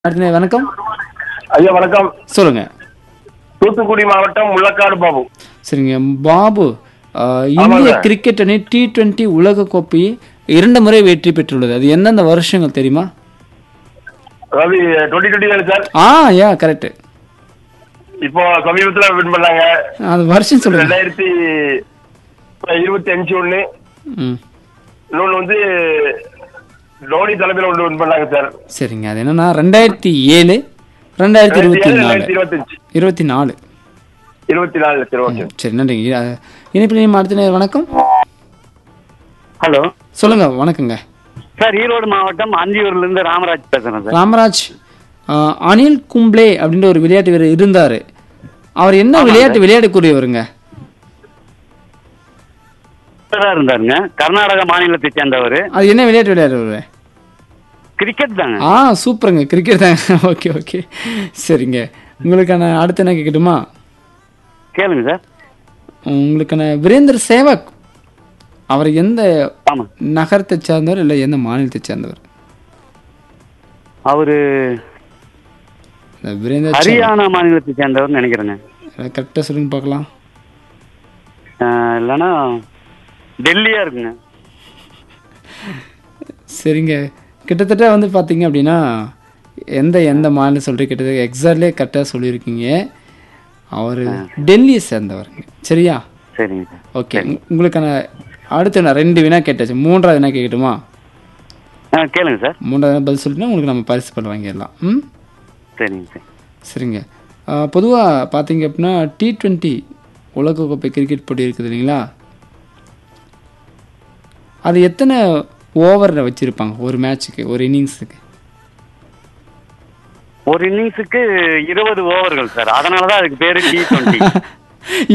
அடுத்த வணக்கம் ஐயா வணக்கம் சொல்லுங்க தூத்துக்குடி மாவட்டம் முள்ளக்காடு பாபு சரிங்க பாபு ஆஹ், இந்திய ஆமாங்க. கிரிக்கெட் அணி டி டுவெண்ட்டி உலக கோப்பையை இரண்டு முறை வெற்றி பெற்றுள்ளது அது எந்தெந்த வருஷங்கள் தெரியுமா அதாவது டுவெண்ட்டி டுவெண்ட்டி சார் ஆ யா கரெக்ட் இப்போ சமீபத்துல வின் பண்ணாங்க அது வருஷம் சொல்லுங்க ரெண்டாயிரத்தி இருபத்தி அஞ்சு ஒண்ணு ம் இன்னொன்னு வந்து தோனி தலைமையில ஒன்று வின் பண்ணாங்க சார் சரிங்க அது என்னன்னா ரெண்டாயிரத்தி ஏழு ரெண்டாயிரத்தி இருபத்தி நாலு ரெண்டாயிரத்தி இருபத்தஞ்சு இருபத்தி நாலு இருபத்தி நாலு சரி ஓகே சரி நன்றிங்க அஹ், இணைப்பில் நீ அடுத்த நேரம் வணக்கம் ஹலோ சொல்லுங்க வணக்கங்க சார் ஈரோடு மாவட்டம் அந்தியூர்ல இருந்து ராமராஜ் பேசுறேன் சார் ராமராஜ் ஆஹ், அனில் கும்ப்ளே அப்படின்ற ஒரு விளையாட்டு வீரர் இருந்தாரு அவர் என்ன விளையாட்டு விளையாடக்கூடியவருங்க தான் இருந்தாருங்க கர்நாடக மாநிலத்தை சேர்ந்தவர் அது என்ன விளையாட்டு விளையாடுவாரு கிரிக்கெட் தாங்க ஆ சூப்பருங்க கிரிக்கெட் தாங்க ஓகே ஓகே சரிங்க உங்களுக்கான அடுத்து என்ன கேட்கட்டுமா கேளுங்க சார் உங்களுக்கான வீரேந்தர் சேவக் அவர் எந்த ஆமா நகரத்தை சேர்ந்தவர் இல்லை எந்த மாநிலத்தை சேர்ந்தவர் அவரு இந்த வீரேந்தர் ஹரியானா மாநிலத்தை சேர்ந்தவர் நினைக்கிறேங்க கரெக்டாக சொல்லுங்க பார்க்கலாம் அஹ், இல்லைன்னா டெல்லியா இருக்குங்க சரிங்க கிட்டத்தட்ட வந்து பார்த்தீங்க அப்படின்னா எந்த எந்த மாநிலம் சொல்கிறீங்க கிட்டத்தட்ட எக்ஸாக்ட்லேயே கரெக்டாக சொல்லியிருக்கீங்க அவர் டெல்லியை சேர்ந்தவருங்க சரியா சரிங்க சார் ஓகே உங்களுக்கான அடுத்து நான் ரெண்டு வினா கேட்டாச்சு மூன்றாவது வினா கேட்கட்டுமா ஆ கேளுங்க சார் மூன்றாவது பதில் சொல்லிட்டுனா உங்களுக்கு நம்ம பரிசு பண்ண வாங்கிடலாம் ம் சரிங்க சார் சரிங்க பொதுவாக பார்த்தீங்க அப்படின்னா டி ட்வெண்ட்டி உலகக்கோப்பை கிரிக்கெட் போட்டி இருக்குது இல்லைங்களா அது எத்தனை ஓவரில் வச்சுருப்பாங்க ஒரு மேட்ச்சுக்கு ஒரு இன்னிங்ஸுக்கு ஒரு இன்னிங்ஸுக்கு இருபது ஓவர்கள் சார் அதனால தான் அதுக்கு பேரு டி டுவெண்ட்டி